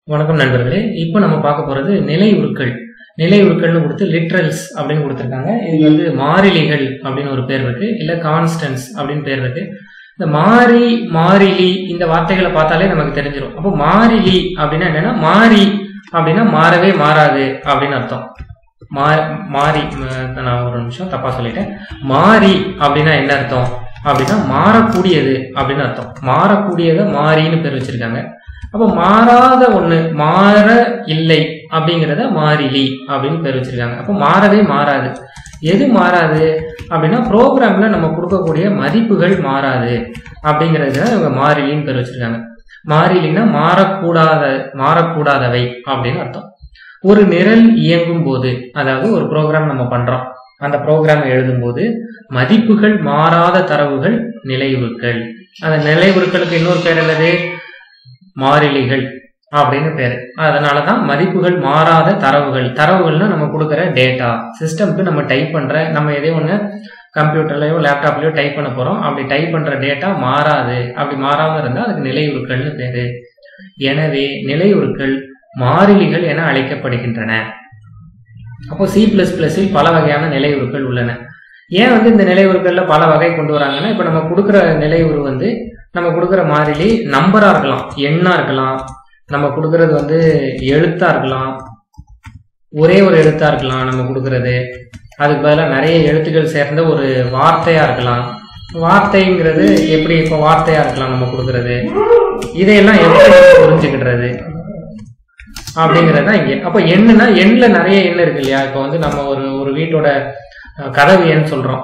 வணக்கம் நண்பர்களே இப்போ நம்ம பார்க்க போறது நிலை உருக்கள் நிலை உருக்கள்னு கொடுத்து லிட்ரல்ஸ் அப்படின்னு கொடுத்துருக்காங்க இது வந்து மாறிலிகள் அப்படின்னு ஒரு பேர் இருக்கு இல்ல கான்ஸ்டன்ஸ் அப்படின்னு பேர் இருக்கு இந்த மாறி மாறிலி இந்த வார்த்தைகளை பார்த்தாலே நமக்கு தெரிஞ்சிடும் அப்போ மாறிலி அப்படின்னா என்னன்னா மாறி அப்படின்னா மாறவே மாறாது அப்படின்னு அர்த்தம் மா மாறி ம- நான் ஒரு நிமிஷம் தப்பா சொல்லிட்டேன் மாறி அப்படின்னா என்ன அர்த்தம் அப்படின்னா மாறக்கூடியது அப்படின்னு அர்த்தம் மாறக்கூடியதை மாறின்னு பேர் வச்சிருக்காங்க அப்போ மாறாத ஒண்ணு மாற இல்லை அப்படிங்கிறத மாறிலி அப்படின்னு பேர் வச்சிருக்காங்க அப்போ மாறவே மாறாது எது மாறாது அப்படின்னா ப்ரோக்ராம்ல நம்ம கொடுக்கக்கூடிய மதிப்புகள் மாறாது அப்படிங்கிறது தான் இவங்க மாறிலின்னு பேர் வச்சிருக்காங்க மாறிலின்னா மாறக்கூடாத மாறக்கூடாதவை அப்படின்னு அர்த்தம் ஒரு நிரல் இயங்கும் போது அதாவது ஒரு ப்ரோக்ராம் நம்ம பண்றோம் அந்த ப்ரோக்ராம் எழுதும்போது மதிப்புகள் மாறாத தரவுகள் நிலைவுகள் அந்த நிலைவுகளுக்கு இன்னொரு பேர் என்னது மாறிலிகள் அப்படின்னு பேரு அதனாலதான் மதிப்புகள் மாறாத தரவுகள் தரவுகள்னா நம்ம கொடுக்குற டேட்டா சிஸ்டம்க்கு நம்ம டைப் பண்ற நம்ம எதோ ஒன்று கம்ப்யூட்டர்லயோ லேப்டாப்லயோ டைப் பண்ண போறோம் அப்படி டைப் பண்ற டேட்டா மாறாது அப்படி மாறாம இருந்தா அதுக்கு நிலையுறுக்கள்னு பேரு எனவே நிலையுறுக்கள் மாறிலிகள் என அழைக்கப்படுகின்றன அப்போ சி பிளஸ் பிளஸில் பல வகையான நிலையுறுக்கள் உள்ளன ஏன் வந்து இந்த நிலையுறுக்கள்ல பல வகை கொண்டு வராங்கன்னா இப்போ நம்ம கொடுக்குற நிலையுறு வந்து நம்ம கொடுக்குற மாறிலி நம்பரா இருக்கலாம் எண்ணா இருக்கலாம் நம்ம கொடுக்கறது வந்து எழுத்தா இருக்கலாம் ஒரே ஒரு எழுத்தா இருக்கலாம் நம்ம கொடுக்கறது அதுக்கு பதிலாக நிறைய எழுத்துக்கள் சேர்ந்த ஒரு வார்த்தையா இருக்கலாம் வார்த்தைங்கிறது எப்படி இப்போ வார்த்தையா இருக்கலாம் நம்ம கொடுக்கறது இதையெல்லாம் எப்படி புரிஞ்சுக்கிடுறது அப்படிங்கிறது தான் இங்கே அப்போ எண்ணுனா எண்ணுல நிறைய எண் இருக்கு இல்லையா இப்போ வந்து நம்ம ஒரு ஒரு வீட்டோட அஹ், கதவு எண் சொல்றோம்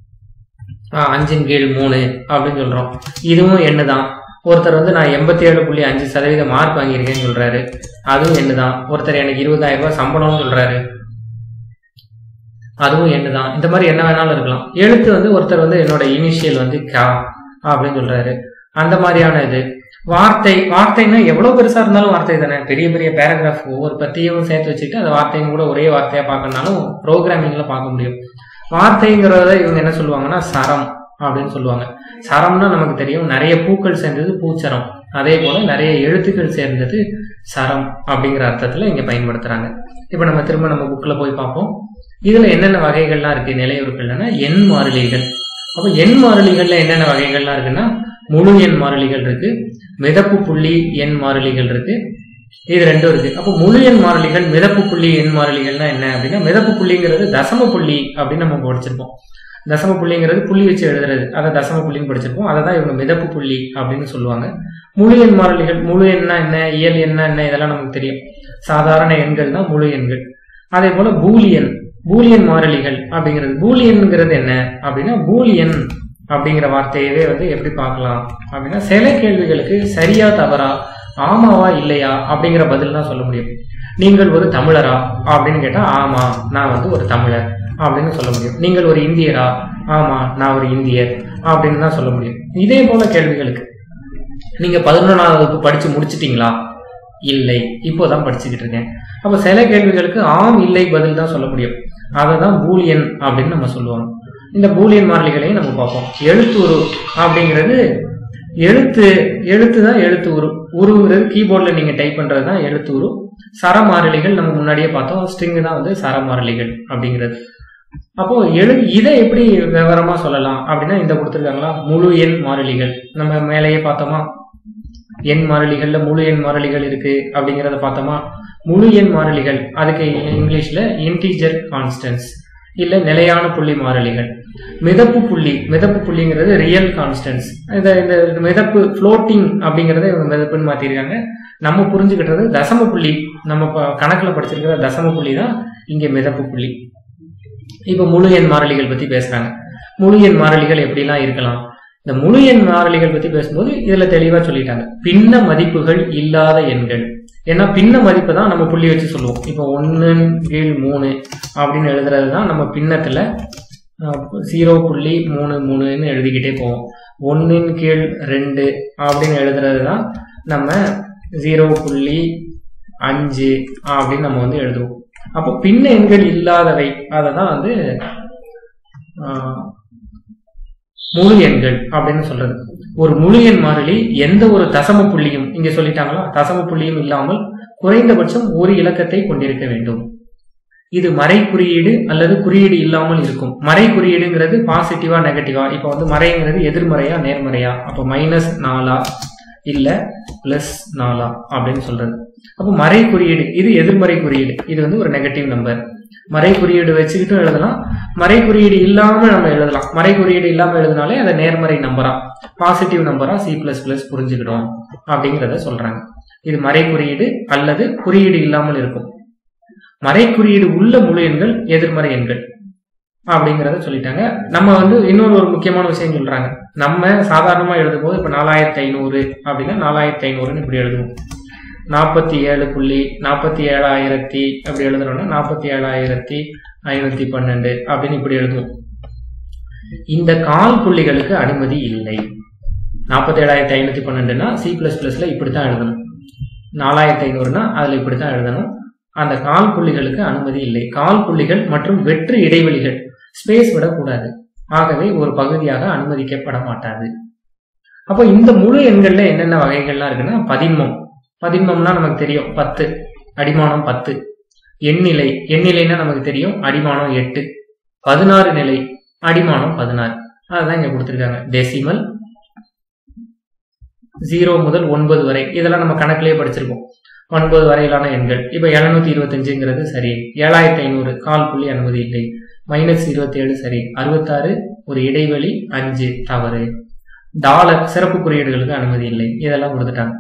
ஆஹ், அஞ்சின் கீழ் மூணு அப்படின்னு சொல்றோம் இதுவும் எண்ணு தான் ஒருத்தர் வந்து நான் எண்பத்தி ஏழு புள்ளி அஞ்சு சதவீத மார்க் வாங்கியிருக்கேன்னு சொல்றாரு அதுவும் எண்ணு தான் ஒருத்தர் எனக்கு இருபதாயிரம் ரூபாய் சம்பளம்னு சொல்றாரு அதுவும் எண்ணு தான் இந்த மாதிரி என்ன வேணாலும் இருக்கலாம் எழுத்து வந்து ஒருத்தர் வந்து என்னோட இனிஷியல் வந்து கா அப்படின்னு சொல்றாரு அந்த மாதிரியான இது வார்த்தை வார்த்தைன்னா எவ்வளவு பெருசா இருந்தாலும் வார்த்தை தானே பெரிய பெரிய பேராகிராஃப் ஒவ்வொரு பத்தியும் சேர்த்து வச்சுட்டு அந்த வார்த்தையும் கூட ஒரே வார்த்தையா பார்க்கணும்னாலும் ப்ரோக்ராமிங்ல பார்க்க முடியும் வார்த்தைங்கிறத இவங்க என்ன சொல்லுவாங்கன்னா சரம் அப்படின்னு சொல்லுவாங்க சரம்னா நமக்கு தெரியும் நிறைய பூக்கள் சேர்ந்தது பூச்சரம் அதே போல நிறைய எழுத்துக்கள் சேர்ந்தது சரம் அப்படிங்கிற அர்த்தத்துல இங்க பயன்படுத்துறாங்க இப்ப நம்ம திரும்ப நம்ம புக்ல போய் பார்ப்போம் இதுல என்னென்ன வகைகள்லாம் இருக்கு நிலையுறுக்கள்னா எண் மாறிலிகள் அப்ப எண் மாறிலிகள்ல என்னென்ன வகைகள்லாம் இருக்குன்னா முழு எண் மாறிலிகள் இருக்கு மிதப்பு புள்ளி எண் மாறிலிகள் இருக்கு இது ரெண்டும் இருக்கு அப்போ முழு எண் மாறிலிகள் மிதப்பு புள்ளி எண் மாறிலிகள்னா என்ன அப்படின்னா மிதப்பு புள்ளிங்கிறது தசம புள்ளி அப்படின்னு நம்ம படிச்சிருப்போம் தசம புள்ளிங்கிறது புள்ளி வச்சு எழுதுறது அதை தசம புள்ளின்னு படிச்சிருப்போம் அதை தான் இவங்க மிதப்பு புள்ளி அப்படின்னு சொல்லுவாங்க முழு எண் மாறிலிகள் முழு எண்ணா என்ன இயல் எண்ணா என்ன இதெல்லாம் நமக்கு தெரியும் சாதாரண எண்கள் தான் முழு எண்கள் அதே போல பூலியன் பூலியன் மாறிலிகள் அப்படிங்கிறது பூலியன்ங்கிறது என்ன அப்படின்னா பூலியன் அப்படிங்கிற வார்த்தையவே வந்து எப்படி பார்க்கலாம் அப்படின்னா சில கேள்விகளுக்கு சரியா தவறா ஆமாவா இல்லையா அப்படிங்கிற பதில் தான் சொல்ல முடியும் நீங்கள் ஒரு தமிழரா அப்படின்னு கேட்டா ஆமா நான் வந்து ஒரு தமிழர் அப்படின்னு சொல்ல முடியும் நீங்கள் ஒரு இந்தியரா ஆமா நான் ஒரு இந்தியர் அப்படின்னு தான் சொல்ல முடியும் இதே போல கேள்விகளுக்கு நீங்க பதினொன்றாவது வகுப்பு படிச்சு முடிச்சிட்டீங்களா இல்லை இப்போதான் படிச்சுக்கிட்டு இருக்கேன் அப்ப சில கேள்விகளுக்கு ஆம் இல்லை பதில் தான் சொல்ல முடியும் அதை தான் பூலியன் அப்படின்னு நம்ம சொல்லுவோம் இந்த பூலியன் மாறிலிகளையும் நம்ம பார்ப்போம் எழுத்துரு அப்படிங்கிறது எழுத்து எழுத்து தான் எழுத்து உரு உருங்கிறது கீபோர்டில் நீங்க டைப் பண்றது தான் எழுத்து உரு சரமாறிலிகள் நம்ம முன்னாடியே பார்த்தோம் ஸ்ட்ரிங் தான் வந்து சரமாறிலிகள் அப்படிங்கிறது அப்போ எழு இதை எப்படி விவரமா சொல்லலாம் அப்படின்னா இந்த கொடுத்துருக்காங்களா முழு எண் மாறிலிகள் நம்ம மேலேயே பார்த்தோமா எண் மாறிலிகள்ல முழு எண் மாறிலிகள் இருக்கு அப்படிங்கிறத பார்த்தோமா முழு எண் மாறிலிகள் அதுக்கு இங்கிலீஷ்ல இன்டீஜர் கான்ஸ்டன்ஸ் இல்ல நிலையான புள்ளி மாறிலிகள் மிதப்பு புள்ளி மிதப்பு புள்ளிங்கிறது ரியல் கான்ஸ்டன்ஸ் இந்த இந்த மிதப்பு ஃப்ளோட்டிங் அப்படிங்கறத இவங்க மிதப்புன்னு மாத்திருக்காங்க நம்ம புரிஞ்சுக்கிட்டது தசம புள்ளி நம்ம ப- கணக்குல படிச்சிருக்கிற தசம புள்ளி தான் இங்க மிதப்பு புள்ளி இப்ப முழு எண் மாறிலிகள் பத்தி பேசுறாங்க முழு எண் மாறிலிகள் எப்படிலாம் இருக்கலாம் இந்த முழு எண் மாறிலிகள் பத்தி பேசும்போது இதுல தெளிவா சொல்லிட்டாங்க பின்ன மதிப்புகள் இல்லாத எண்கள் ஏன்னா பின்ன மதிப்பு தான் நம்ம புள்ளி வச்சு சொல்லுவோம் இப்போ ஒன்னு கீழ் மூணு அப்படின்னு எழுதுறது தான் நம்ம பின்னத்துல ஜீரோ புள்ளி மூணு மூணுன்னு எழுதிக்கிட்டே போவோம் ஒன்னின் கீழ் ரெண்டு அப்படின்னு எழுதுறது தான் நம்ம ஜீரோ புள்ளி அஞ்சு அப்படின்னு நம்ம வந்து எழுதுவோம் அப்போ பின்ன எண்கள் இல்லாதவை அதை தான் வந்து ஆஹ், முழு எண்கள் அப்படின்னு சொல்றது ஒரு முழு எண் மாறிலி எந்த ஒரு தசம புள்ளியும் இங்க சொல்லிட்டாங்களா தசம புள்ளியும் இல்லாமல் குறைந்தபட்சம் ஒரு இலக்கத்தை கொண்டிருக்க வேண்டும் இது மறை குறியீடு அல்லது குறியீடு இல்லாமல் இருக்கும் மறை குறியீடுங்கிறது பாசிட்டிவா நெகட்டிவா இப்போ வந்து மறைங்கிறது எதிர்மறையா நேர்மறையா அப்போ மைனஸ் நாலா இல்ல பிளஸ் நாலா அப்படின்னு சொல்றது அப்போ மறை குறியீடு இது எதிர்மறை குறியீடு இது வந்து ஒரு நெகட்டிவ் நம்பர் மறை குறியீடு வச்சுக்கிட்டும் எழுதலாம் மறை குறியீடு இல்லாம நம்ம எழுதலாம் மறை குறியீடு இல்லாம எழுதினாலே அதை நேர்மறை நம்பரா பாசிட்டிவ் நம்பரா சி பிளஸ் பிளஸ் புரிஞ்சுக்கிடும் அப்படிங்கிறத சொல்றாங்க இது மறை குறியீடு அல்லது குறியீடு இல்லாமல் இருக்கும் மறை குறியீடு உள்ள முழு எண்கள் எதிர்மறை எண்கள் அப்படிங்கிறத சொல்லிட்டாங்க நம்ம வந்து இன்னொரு ஒரு முக்கியமான விஷயம் சொல்றாங்க நம்ம சாதாரணமா எழுதும் போது இப்ப நாலாயிரத்தி ஐநூறு அப்படின்னா நாலாயிரத்தி ஐநூறுன்னு இப்படி எழுதுவோம் நாற்பத்தி ஏழு புள்ளி நாற்பத்தி ஏழாயிரத்தி அப்படி எழுதுறோம்னா நாற்பத்தி ஏழாயிரத்தி ஐநூத்தி பன்னெண்டு அப்படின்னு இப்படி எழுதுவோம் இந்த கால் புள்ளிகளுக்கு அனுமதி இல்லை நாற்பத்தி ஏழாயிரத்தி ஐநூத்தி பன்னெண்டுனா சி பிளஸ் பிளஸ்ல இப்படித்தான் எழுதணும் நாலாயிரத்தி ஐநூறுனா அதுல இப்படித்தான் எழுதணும் அந்த கால் புள்ளிகளுக்கு அனுமதி இல்லை கால் புள்ளிகள் மற்றும் வெற்று இடைவெளிகள் ஸ்பேஸ் விடக்கூடாது ஆகவே ஒரு பகுதியாக அனுமதிக்கப்பட மாட்டாது அப்போ இந்த முழு எண்கள்ல என்னென்ன வகைகள்லாம் இருக்குன்னா பதின்மம் பதின்மம்னா நமக்கு தெரியும் பத்து அடிமானம் பத்து எண்ணிலை எண்ணிலைன்னா நமக்கு தெரியும் அடிமானம் எட்டு பதினாறு நிலை அடிமானம் பதினாறு அதுதான் இங்க கொடுத்துருக்காங்க டெசிமல் ஜீரோ முதல் ஒன்பது வரை இதெல்லாம் நம்ம கணக்கிலேயே படிச்சிருக்கோம் ஒன்பது வரையிலான எண்கள் இப்ப எழுநூத்தி இருபத்தஞ்சுங்கிறது சரி ஏழாயிரத்தி ஐநூறு கால் புள்ளி அனுமதி இல்லை மைனஸ் இருபத்தி ஏழு சரி அறுபத்தாறு ஒரு இடைவெளி அஞ்சு தவறு டாலர் சிறப்பு குறியீடுகளுக்கு அனுமதி இல்லை இதெல்லாம் கொடுத்துட்டாங்க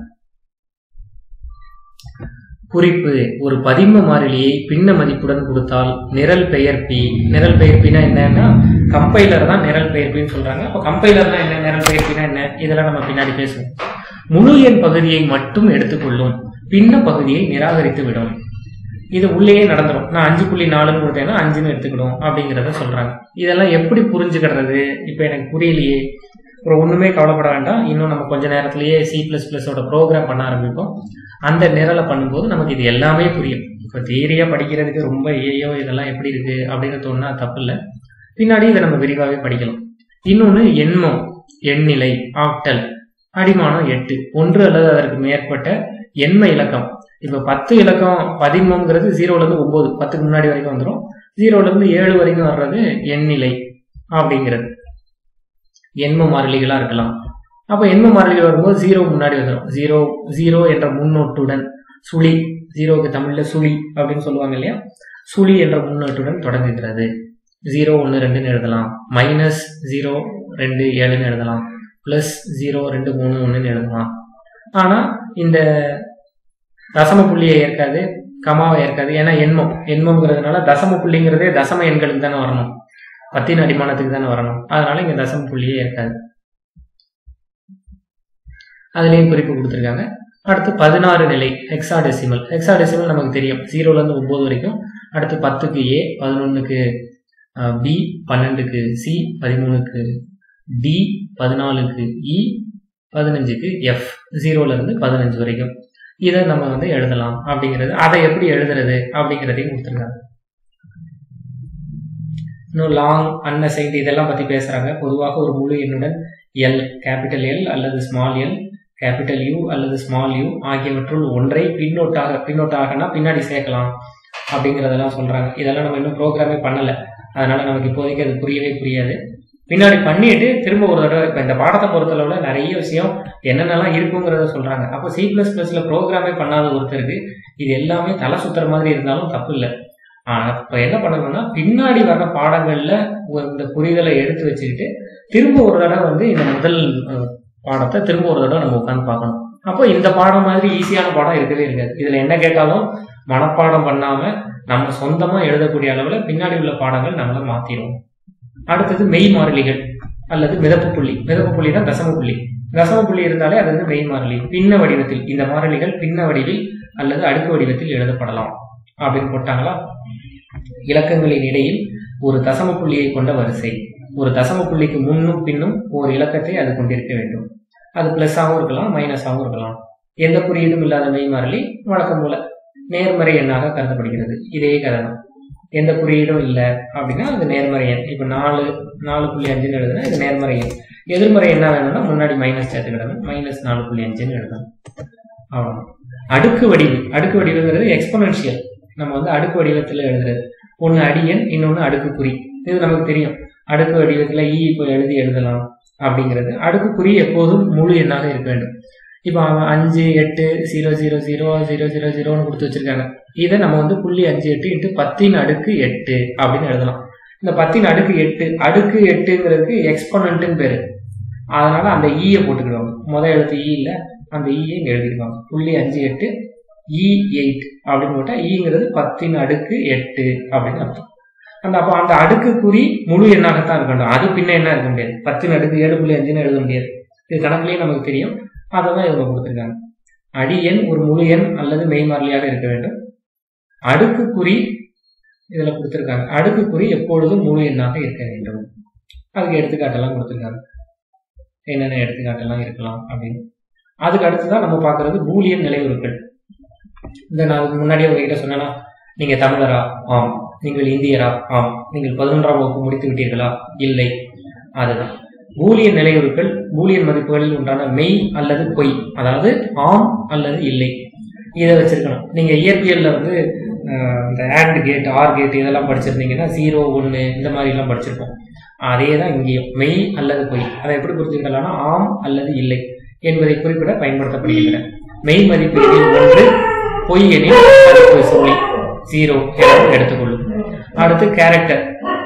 குறிப்பு ஒரு பதின்ம மாறிலியை பின்ன மதிப்புடன் கொடுத்தால் நிரல் பெயர்ப்பி நிரல் பெயர்ப்பினா என்னன்னா கம்பைலர் தான் நிரல் பெயர்ப்பின்னு சொல்றாங்க அப்ப கம்பைலர்னா என்ன நிரல் பெயர்ப்பினா என்ன இதெல்லாம் நம்ம பின்னாடி பேசுவோம் முழு எண் பகுதியை மட்டும் எடுத்துக்கொள்ளும் பின்ன பகுதியை நிராகரித்து விடும் இது உள்ளேயே நடந்துடும் நான் அஞ்சு புள்ளி நாலுன்னு கொடுத்தேன்னா அஞ்சுன்னு எடுத்துக்கிடும் அப்படிங்கிறத சொல்றாங்க இதெல்லாம் எப்படி புரிஞ்சுக்கிறது இப்போ எனக்கு புரியலையே ஒரு ஒண்ணுமே கவலைப்பட வேண்டாம் இன்னும் நம்ம கொஞ்ச நேரத்திலேயே சி பிளஸ் பிளஸோட ப்ரோக்ராம் பண்ண ஆரம்பிப்போம் அந்த நிரலை பண்ணும்போது நமக்கு இது எல்லாமே புரியும் இப்போ தியரியா படிக்கிறதுக்கு ரொம்ப ஏயோ இதெல்லாம் எப்படி இருக்கு அப்படின்னு தோணுனா தப்பு இல்லை பின்னாடி இதை நம்ம விரிவாகவே படிக்கலாம் இன்னொன்று எண்மம் எண்ணிலை ஆக்டல் அடிமானம் எட்டு ஒன்று அல்லது அதற்கு மேற்பட்ட எண்ம இலக்கம் இப்ப பத்து இலக்கம் பதின்மங்கிறது ஜீரோல இருந்து ஒன்பது பத்துக்கு முன்னாடி வரைக்கும் வந்துடும் ஜீரோல இருந்து ஏழு வரைக்கும் வர்றது எண்ணிலை அப்படிங்கிறது எண்ம மாறிலிகளா இருக்கலாம் அப்ப எண்ம மாறிலிகள் வரும்போது ஜீரோ முன்னாடி வந்துடும் ஜீரோ ஜீரோ என்ற முன்னோட்டுடன் சுழி ஜீரோக்கு தமிழ்ல சுழி அப்படின்னு சொல்லுவாங்க இல்லையா சுழி என்ற முன்னோட்டுடன் தொடங்குகிறது ஜீரோ ஒன்று ரெண்டுன்னு எழுதலாம் மைனஸ் ஜீரோ ரெண்டு ஏழுன்னு எழுதலாம் பிளஸ் ஜீரோ ரெண்டு மூணு ஒன்றுன்னு எழுதலாம் ஆனா இந்த தசம புள்ளியை ஏற்காது கமாவை ஏற்காது ஏன்னா எண்மம் எண்மம்ங்கிறதுனால தசம புள்ளிங்கிறதே தசம எண்களுக்கு தானே வரணும் பத்தின் அடிமானத்துக்கு தானே வரணும் அதனால இங்க தசம புள்ளியே ஏற்காது அதுலயும் குறிப்பு கொடுத்துருக்காங்க அடுத்து பதினாறு நிலை ஹெக்ஸாடெசிமல் ஹெக்ஸாடெசிமல் நமக்கு தெரியும் ஜீரோல இருந்து ஒன்பது வரைக்கும் அடுத்து பத்துக்கு ஏ பதினொன்னுக்கு பி பன்னெண்டுக்கு சி பதிமூணுக்கு டி பதினாலுக்கு இ பதினஞ்சுக்கு எஃப் ஜீரோல இருந்து பதினஞ்சு வரைக்கும் இதை நம்ம வந்து எழுதலாம் அப்படிங்கிறது அதை எப்படி எழுதுறது அப்படிங்கிறதையும் கொடுத்துருக்காங்க இன்னும் லாங் அன்அசைன்ட் இதெல்லாம் பத்தி பேசுறாங்க பொதுவாக ஒரு முழு எண்ணுடன் எல் கேபிட்டல் எல் அல்லது ஸ்மால் எல் கேபிட்டல் யூ அல்லது ஸ்மால் யூ ஆகியவற்றுள் ஒன்றை பின்னோட்டாக பின்னோட்டாகனா பின்னாடி சேர்க்கலாம் அப்படிங்கிறதெல்லாம் சொல்றாங்க இதெல்லாம் நம்ம இன்னும் ப்ரோக்ராமே பண்ணல அதனால நமக்கு இப்போதைக்கு அது புரியவே புரியாது பின்னாடி பண்ணிட்டு திரும்ப ஒரு தடவை இப்போ இந்த பாடத்தை பொறுத்தளவுல நிறைய விஷயம் என்னென்னலாம் இருக்குங்கிறத சொல்றாங்க அப்போ சி பிளஸ் பிளஸ்ல ப்ரோக்ராமே பண்ணாத ஒருத்தருக்கு இது எல்லாமே தலை சுத்துற மாதிரி இருந்தாலும் தப்பு இல்லை இப்போ என்ன பண்ணணும்னா பின்னாடி வர்ற பாடங்கள்ல இந்த புரிதலை எடுத்து வச்சுக்கிட்டு திரும்ப ஒரு தடவை வந்து இந்த முதல் பாடத்தை திரும்ப ஒரு தடவை நம்ம உட்காந்து பார்க்கணும் அப்போ இந்த பாடம் மாதிரி ஈஸியான பாடம் இருக்கவே இருக்காது இதுல என்ன கேட்டாலும் மனப்பாடம் பண்ணாம நம்ம சொந்தமா எழுதக்கூடிய அளவுல பின்னாடி உள்ள பாடங்கள் நம்மள மாத்திரும் அடுத்தது மெய் மாறிலிகள் அல்லது மிதப்பு புள்ளி மிதப்பு புள்ளி தான் தசம புள்ளி தசம புள்ளி இருந்தாலே அது வந்து மெய் மாறிலி பின்ன வடிவத்தில் இந்த மாறிலிகள் பின்ன வடிவில் அல்லது அடுக்கு வடிவத்தில் எழுதப்படலாம் அப்படின்னு போட்டாங்களா இலக்கங்களின் இடையில் ஒரு தசம புள்ளியை கொண்ட வரிசை ஒரு தசம புள்ளிக்கு முன்னும் பின்னும் ஒரு இலக்கத்தை அது கொண்டிருக்க வேண்டும் அது பிளஸ்ஸாகவும் இருக்கலாம் மைனஸாகவும் இருக்கலாம் எந்த குறியீடும் இல்லாத மெய் மாறிலி வழக்கம் போல நேர்மறை எண்ணாக கருதப்படுகிறது இதே கதை தான் எந்த குறியீடும் இல்லை அப்படின்னா அது நேர்மறை எண் இப்போ நாலு நாலு புள்ளி அஞ்சுன்னு எழுதுனா இது நேர்மறை எண் எதிர்மறை என்ன வேணும்னா முன்னாடி மைனஸ் சேர்த்துக்கிடணும் மைனஸ் நாலு புள்ளி அஞ்சுன்னு எழுதணும் அவ்வளோ அடுக்கு வடிவு அடுக்கு வடிவுங்கிறது எக்ஸ்பொனன்ஷியல் நம்ம வந்து அடுக்கு வடிவத்தில் எழுதுறது ஒன்று அடியன் இன்னொன்று அடுக்கு குறி இது நமக்கு தெரியும் அடுக்கு வடிவத்தில் இ இப்போ எழுதி எழுதலாம் அப்படிங்கிறது அடுக்கு குறி எப்போதும் முழு எண்ணாக இருக்க வேண்டும் இப்போ அவன் அஞ்சு எட்டு zero zero zero zero zero ஜீரோன்னு கொடுத்து வச்சிருக்காங்க இதை நம்ம வந்து புள்ளி அஞ்சு எட்டு இன்ட்டு பத்தின் அடுக்கு எட்டு அப்படின்னு எழுதலாம் இந்த பத்தின் அடுக்கு எட்டு அடுக்கு எட்டுங்கிறதுக்கு எக்ஸ்பொனன்ட்டுன்னு பேரு அதனால அந்த ஈயை போட்டுக்கிடுவாங்க முதல் எழுத்து ஈ இல்லை அந்த ஈயை இங்கே எழுதிக்குவாங்க புள்ளி அஞ்சு எட்டு இ எயிட் அப்படின்னு போட்டா ஈங்கிறது பத்தின் அடுக்கு எட்டு அப்படின்னு அர்த்தம் அந்த அப்போ அந்த அடுக்கு குறி முழு எண்ணாகத்தான் இருக்க வேண்டும் அது பின்ன என்ன இருக்க முடியாது பத்தின் அடுக்கு ஏழு புள்ளி அஞ்சுன்னு எழுத முடியாது இது கணக்குலயே நமக்கு தெரியும் அதை தான் இவங்க கொடுத்துருக்காங்க அடி எண் ஒரு முழு எண் அல்லது மெய்மாறிலியாக இருக்க வேண்டும் அடுக்கு குறி இதுல கொடுத்துருக்காங்க அடுக்கு குறி எப்பொழுதும் முழு எண்ணாக இருக்க வேண்டும் அதுக்கு எடுத்துக்காட்டெல்லாம் கொடுத்துருக்காங்க என்னென்ன எடுத்துக்காட்டெல்லாம் இருக்கலாம் அப்படின்னு அதுக்கு அடுத்துதான் நம்ம பார்க்கறது பூலியன் நிலையுறுக்கள் இந்த நான் அதுக்கு முன்னாடியே உங்ககிட்ட சொன்னேன்னா நீங்க தமிழரா ஆம் நீங்கள் இந்தியரா ஆம் நீங்கள் பதினொன்றாம் வகுப்பு முடித்து விட்டீர்களா இல்லை அதுதான் பூலியன் நிலையுறுக்கள் பூலியன் மதிப்புகளில் உண்டான மெய் அல்லது பொய் அதாவது ஆம் அல்லது இல்லை இதை வச்சிருக்கணும் நீங்க இயற்பியல்ல வந்து அஹ், இந்த ஆண்ட் கேட் ஆர் கேட் இதெல்லாம் படிச்சிருந்தீங்கன்னா ஜீரோ ஒன்று இந்த மாதிரி எல்லாம் படிச்சிருப்போம் அதே தான் இங்கேயும் மெய் அல்லது பொய் அதை எப்படி புரிஞ்சுக்கலாம்னா ஆம் அல்லது இல்லை என்பதை குறிப்பிட பயன்படுத்தப்படுகின்றன மெய் மதிப்பு எனில் ஒன்று பொய் எனில் மதிப்பு சொல்லி ஜீரோ என எடுத்துக்கொள்ளும் அடுத்து கேரக்டர்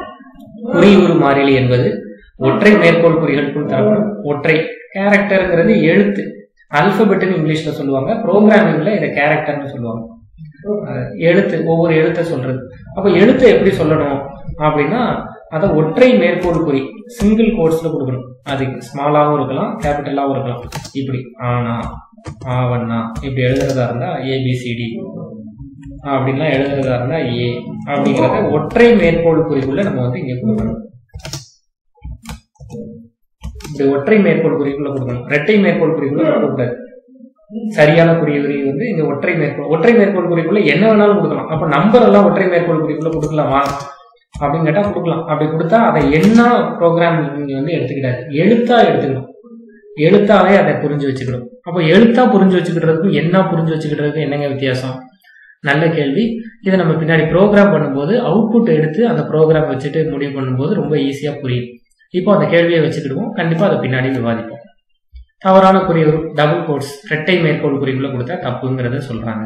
குறியுறு மாறிலி என்பது ஒற்றை மேற்கோள் குறிகளுக்குள் தரப்படும் ஒற்றை கேரக்டர்ங்கிறது எழுத்து அல்பபெட்னு இங்கிலீஷ்ல சொல்லுவாங்க ப்ரோக்ராமிங்ல இதை கேரக்டர்னு சொல்லுவாங்க அஹ் எழுத்து ஒவ்வொரு எழுத்தை சொல்றது அப்ப எழுத்தை எப்படி சொல்லணும் அப்படின்னா அதை ஒற்றை மேற்கோள் குறி சிங்கிள் கோட்ஸ்ல கொடுக்கணும் அது ஸ்மாலாவும் இருக்கலாம் கேபிட்டலாவும் இருக்கலாம் இப்படி ஆனா ஆவண்ணா இப்படி எழுதுறதா இருந்தா ஏபிசிடி அப்படின்லாம் எழுதுறதா இருந்தா ஏ அப்படிங்கிறத ஒற்றை மேற்கோள் குறிக்குள்ள நம்ம வந்து இங்க கொடுக்கணும் இப்படி ஒற்றை மேற்கோள் குறிக்குள்ள கொடுக்கணும் இரட்டை மேற்கோள் குறிக்குள்ள கொடுக்கக்கூடாது சரியான குறியுறி வந்து இங்க ஒற்றை மேற்கோள் ஒற்றை மேற்கோள் குறிக்குள்ள என்ன வேணாலும் கொடுக்கலாம் அப்ப நம்பர் எல்லாம் ஒற்றை மேற்கோள் குறிக்குள்ள கொடுக்கலாமா அப்படின்னு கேட்டா கொடுக்கலாம் அப்படி கொடுத்தா அதை என்ன ப்ரோக்ராம் நீங்க வந்து எடுத்துக்கிட்டாரு எழுத்தா எடுத்துக்கணும் எழுத்தாவே அதை புரிஞ்சு வச்சுக்கணும் அப்போ எழுத்தா புரிஞ்சு வச்சுக்கிறதுக்கும் என்ன புரிஞ்சு வச்சுக்கிறதுக்கும் என்னங்க வித்தியாசம் நல்ல கேள்வி இதை நம்ம பின்னாடி ப்ரோக்ராம் பண்ணும்போது அவுட்புட் எடுத்து அந்த ப்ரோக்ராம் வச்சுட்டு முடிவு பண்ணும்போது ரொம்ப ஈஸியா புரியும் இப்போ அந்த கேள்வியை வச்சுக்கிடுவோம் கண்டிப்பா அதை பின்னாடி விவாதிப்போம் தவறான குறியீடு டபுள் கோட்ஸ் இரட்டை மேற்கோள் குறிக்குள்ள கொடுத்தா தப்புங்கிறத சொல்றாங்க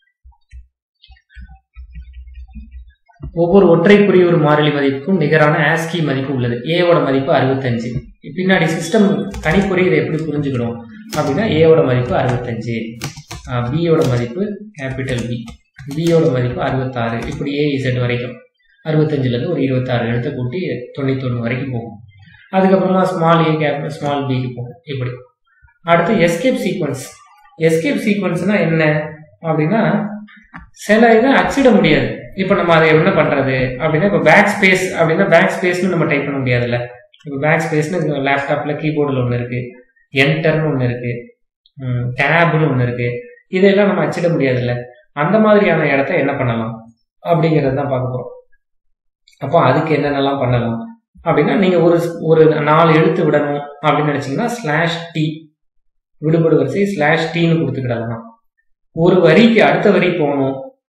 ஒவ்வொரு ஒற்றை குறியீடு மாறிலி மதிப்புக்கும் நிகரான ஆஸ்கி மதிப்பு உள்ளது ஏவோட மதிப்பு அறுபத்தஞ்சு பின்னாடி சிஸ்டம் கணிப்பொறி இதை எப்படி புரிஞ்சுக்கணும் அப்படின்னா ஏவோட மதிப்பு அறுபத்தஞ்சு பியோட மதிப்பு கேபிட்டல் பி பியோட மதிப்பு அறுபத்தாறு இப்படி ஏ இசட் வரைக்கும் அறுபத்தஞ்சுலேருந்து ஒரு இருபத்தாறு எழுத்தை கூட்டி தொண்ணூத்தொன்று வரைக்கும் போகும் அதுக்கப்புறமா ஸ்மால் ஏ கேப் ஸ்மால் பிக்கு போகும் இப்படி அடுத்து எஸ்கேப் சீக்வன்ஸ் எஸ்கேப் சீக்வன்ஸ்னா என்ன அப்படின்னா சில இதை அச்சிட முடியாது இப்போ நம்ம அதை என்ன பண்றது அப்படின்னா இப்போ பேக் ஸ்பேஸ் அப்படின்னா பேக் ஸ்பேஸ்னு நம்ம டைப் பண்ண முடியாதுல்ல இப்போ பேக் ஸ்பேஸ்னு லேப்டாப்ல கீபோர்டில் ஒன்று இருக்கு என்டர்னு ஒன்று இருக்கு டேப்னு ஒன்று இருக்கு இதெல்லாம் நம்ம அச்சிட முடியாதுல்ல அந்த மாதிரியான இடத்த என்ன பண்ணலாம் அப்படிங்கிறது தான் பார்க்க போறோம் அப்போ அதுக்கு என்னென்னலாம் பண்ணலாம் அப்படின்னா நீங்க ஒரு ஒரு நாலு எழுத்து விடணும் அப்படின்னு நினைச்சீங்கன்னா ஸ்லாஷ் டி விடுபடு வரிசை ஸ்லாஷ் டீன்னு கொடுத்துக்கிடலாம் ஒரு வரிக்கு அடுத்த வரி போகணும்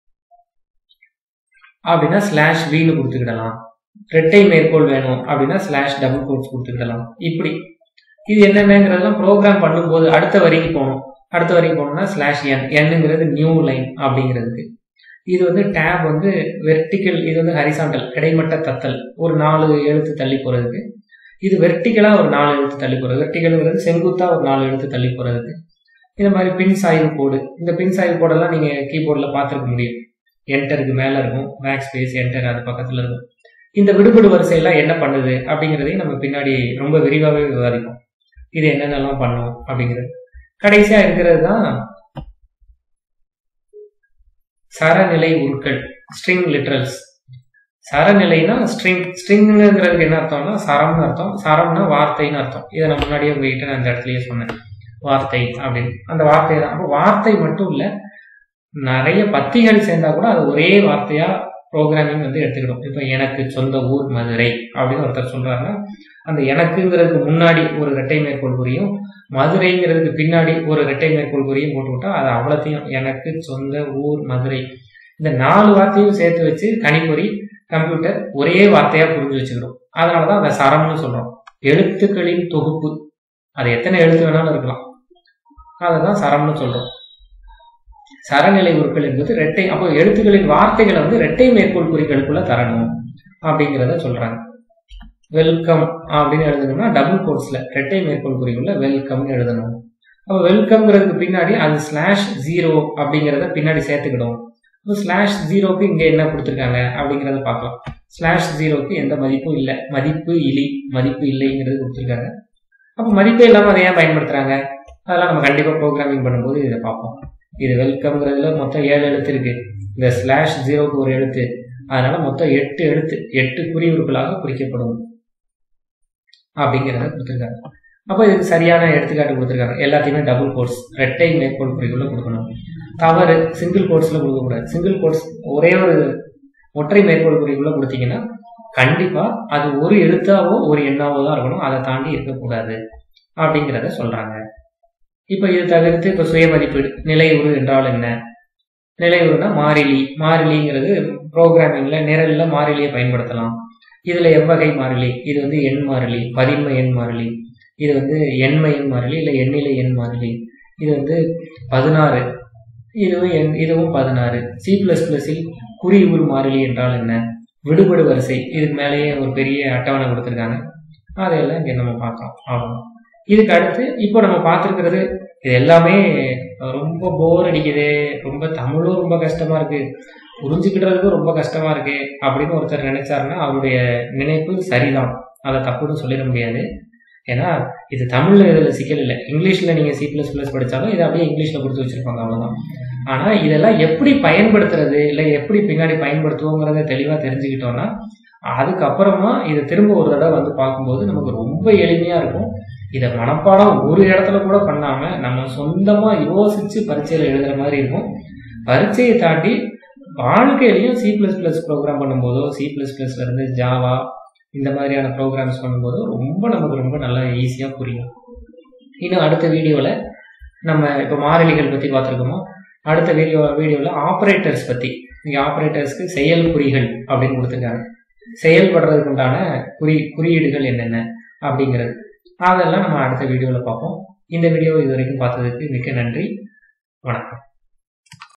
அப்படின்னா ஸ்லாஷ் வின்னு கொடுத்துக்கிடலாம் ரெட்டை மேற்கோள் வேணும் அப்படின்னா ஸ்லாஷ் டபுள் கோட்ஸ் கொடுத்துக்கிடலாம் இப்படி இது என்னென்னங்கிறதெல்லாம் ப்ரோக்ராம் பண்ணும்போது அடுத்த வரிக்கு போகணும் அடுத்த வரைக்கும் போனோம்னா ஸ்லாஷ் என் என்னங்கிறது நியூ லைன் அப்படிங்கிறதுக்கு இது வந்து டேப் வந்து வெர்டிக்கல் இது வந்து ஹரிசாண்டல் கிடைமட்ட தத்தல் ஒரு நாலு எழுத்து தள்ளி போறதுக்கு இது வெர்டிக்கலா ஒரு நாலு எழுத்து தள்ளி போறது வெர்டிக்கல்ங்கிறது செங்குத்தா ஒரு நாலு எழுத்து தள்ளி போறதுக்கு இந்த மாதிரி பின் சாய்வு கோடு இந்த பின் சாய்வு கோடெல்லாம் நீங்க கீபோர்டில் பார்த்துருக்க முடியும் என்டருக்கு மேல இருக்கும் பேக் ஸ்பேஸ் என்டர் அது பக்கத்துல இருக்கும் இந்த விடுபடு வரிசையெல்லாம் என்ன பண்ணுது அப்படிங்கிறதையும் நம்ம பின்னாடி ரொம்ப விரிவாகவே விவாதிப்போம் இது என்னென்னலாம் பண்ணும் அப்படிங்கிறது கடைசியா இருக்கிறது தான் சரநிலை உருக்கள் ஸ்ட்ரிங் லிட்ரல்ஸ் சரநிலைனா ஸ்ட்ரிங் ஸ்ட்ரிங்கிறதுக்கு என்ன அர்த்தம்னா சரம்னு அர்த்தம் சரம்னா வார்த்தைன்னு அர்த்தம் இதை நான் முன்னாடியே உங்ககிட்ட நான் அந்த இடத்துலயே சொன்னேன் வார்த்தை அப்படின்னு அந்த வார்த்தை தான் அப்போ வார்த்தை மட்டும் இல்லை நிறைய பத்திகள் சேர்ந்தா கூட அது ஒரே வார்த்தையா ப்ரோக்ராமிங் வந்து எடுத்துக்கிடும் இப்போ எனக்கு சொந்த ஊர் மதுரை அப்படின்னு ஒருத்தர் சொல்றாருன்னா அந்த எனக்குங்கிறதுக்கு முன்னாடி ஒரு இரட்டை மேற்கோள் குறியும் மதுரைங்கிறதுக்கு பின்னாடி ஒரு இரட்டை மேற்கோள் குறியும் போட்டு விட்டா அது அவ்வளோத்தையும் எனக்கு சொந்த ஊர் மதுரை இந்த நாலு வார்த்தையும் சேர்த்து வச்சு கணிப்பொறி கம்ப்யூட்டர் ஒரே வார்த்தையா புரிஞ்சு வச்சுக்கிடும் அதனால தான் அதை சரம்னு சொல்றோம் எழுத்துக்களின் தொகுப்பு அது எத்தனை எழுத்து வேணாலும் இருக்கலாம் அதை தான் சரம்னு சொல்றோம் சரநிலை உருக்கள் என்பது இரட்டை அப்போ எழுத்துக்களின் வார்த்தைகளை வந்து இரட்டை மேற்கோள் குறிகளுக்குள்ள தரணும் அப்படிங்கிறத சொல்றாங்க வெல்கம் அப்படின்னு எழுதணும்னா டபுள் கோட்ஸ்ல இரட்டை மேற்கோள் குறிக்குள்ள வெல்கம்னு எழுதணும் அப்போ வெல்கம்ங்கிறதுக்கு பின்னாடி அது ஸ்லாஷ் ஜீரோ அப்படிங்கிறத பின்னாடி சேர்த்துக்கிடும் இப்போ ஸ்லாஷ் ஜீரோக்கு இங்கே என்ன கொடுத்துருக்காங்க அப்படிங்கிறத பார்க்கலாம் ஸ்லாஷ் ஜீரோக்கு எந்த மதிப்பும் இல்லை மதிப்பு இலி மதிப்பு இல்லைங்கிறது கொடுத்துருக்காங்க அப்போ மதிப்பே இல்லாமல் அதை ஏன் பயன்படுத்துறாங்க அதெல்லாம் நம்ம கண்டிப்பாக ப்ரோக்ராமிங் பண்ணும்போது இதை பார்ப்போம் இது வெல்கம்ங்கிறதுல மொத்தம் ஏழு எழுத்து இருக்கு இந்த ஸ்லாஷ் ஜீரோக்கு ஒரு எழுத்து அதனால மொத்தம் எட்டு எழுத்து எட்டு குறியுறுப்புகளாக குறிக்கப்படும் அப்படிங்கிறத கொடுத்துருக்காங்க அப்போ இதுக்கு சரியான எடுத்துக்காட்டு கொடுத்துருக்காங்க எல்லாத்தையுமே டபுள் கோர்ஸ் ரெட்டை மேற்கோள் குறிக்குள்ள கொடுக்கணும் தவறு சிங்கிள் கோட்ஸ்ல கொடுக்கக்கூடாது சிங்கிள் கோட்ஸ் ஒரே ஒரு ஒற்றை மேற்கோள் குறிக்குள்ள கொடுத்தீங்கன்னா கண்டிப்பா அது ஒரு எழுத்தாவோ ஒரு எண்ணாவோ தான் இருக்கணும் அதை தாண்டி இருக்கக்கூடாது அப்படிங்கிறத சொல்றாங்க இப்போ இது தவிர்த்து இப்போ சுய மதிப்பீடு நிலையுறு என்றால் என்ன நிலையுறுனா மாறிலி மாறிலிங்கிறது ப்ரோக்ராமிங்ல நிரல்ல மாறிலியை பயன்படுத்தலாம் இதுல எவ்வகை மாறிலி இது வந்து எண் மாறிலி பதின்ம எண் மாறிலி இது வந்து எண்மை எண் மாறிலி இல்லை எண்ணிலை எண் மாறிலி இது வந்து பதினாறு இதுவும் எண் இதுவும் பதினாறு சி பிளஸ் பிளஸில் குறியுறு மாறிலி என்றால் என்ன விடுபடு வரிசை இதுக்கு மேலேயே ஒரு பெரிய அட்டவணை கொடுத்துருக்காங்க அதையெல்லாம் இங்கே நம்ம பார்க்கலாம் அவ்வளோ இதுக்கு அடுத்து இப்போ நம்ம பார்த்துருக்கிறது இது எல்லாமே ரொம்ப போர் அடிக்குது ரொம்ப தமிழும் ரொம்ப கஷ்டமா இருக்கு புரிஞ்சுக்கிட்டதுக்கும் ரொம்ப கஷ்டமா இருக்கு அப்படின்னு ஒருத்தர் நினைச்சாருன்னா அவருடைய நினைப்பு சரிதான் அதை தப்புன்னு சொல்லிட முடியாது ஏன்னா இது தமிழ்ல இதுல சிக்கல் இல்லை இங்கிலீஷ்ல நீங்க சி பிளஸ் பிளஸ் படிச்சாலும் இதை அப்படியே இங்கிலீஷ்ல கொடுத்து வச்சிருப்பாங்க அவ்வளவுதான் ஆனா இதெல்லாம் எப்படி பயன்படுத்துறது இல்லை எப்படி பின்னாடி பயன்படுத்துவோங்கிறத தெளிவா தெரிஞ்சுக்கிட்டோம்னா அதுக்கப்புறமா இதை திரும்ப ஒரு தடவை வந்து பார்க்கும்போது நமக்கு ரொம்ப எளிமையா இருக்கும் இதை மனப்பாடம் ஒரு இடத்துல கூட பண்ணாம நம்ம சொந்தமா யோசிச்சு பரீட்சையில எழுதுற மாதிரி இருக்கும் பரீட்சையை தாண்டி வாழ்க்கையிலையும் சி பிளஸ் பிளஸ் ப்ரோக்ராம் பண்ணும்போதோ சி பிளஸ் பிளஸ்ல இருந்து ஜாவா இந்த மாதிரியான ப்ரோக்ராம்ஸ் பண்ணும்போதோ ரொம்ப நமக்கு ரொம்ப நல்லா ஈஸியா புரியும் இன்னும் அடுத்த வீடியோல நம்ம இப்போ மாறிலிகள் பத்தி பார்த்துருக்கோமோ அடுத்த வீடியோ வீடியோவில் ஆப்ரேட்டர்ஸ் பத்தி இங்கே ஆப்ரேட்டர்ஸ்க்கு செயல் குறிகள் அப்படின்னு கொடுத்துருக்காங்க செயல்படுறதுக்கு உண்டான குறி குறியீடுகள் என்னென்ன அப்படிங்கிறது அதெல்லாம் நம்ம அடுத்த வீடியோவில் பார்ப்போம் இந்த வீடியோ இது வரைக்கும் பார்த்ததுக்கு மிக்க நன்றி வணக்கம்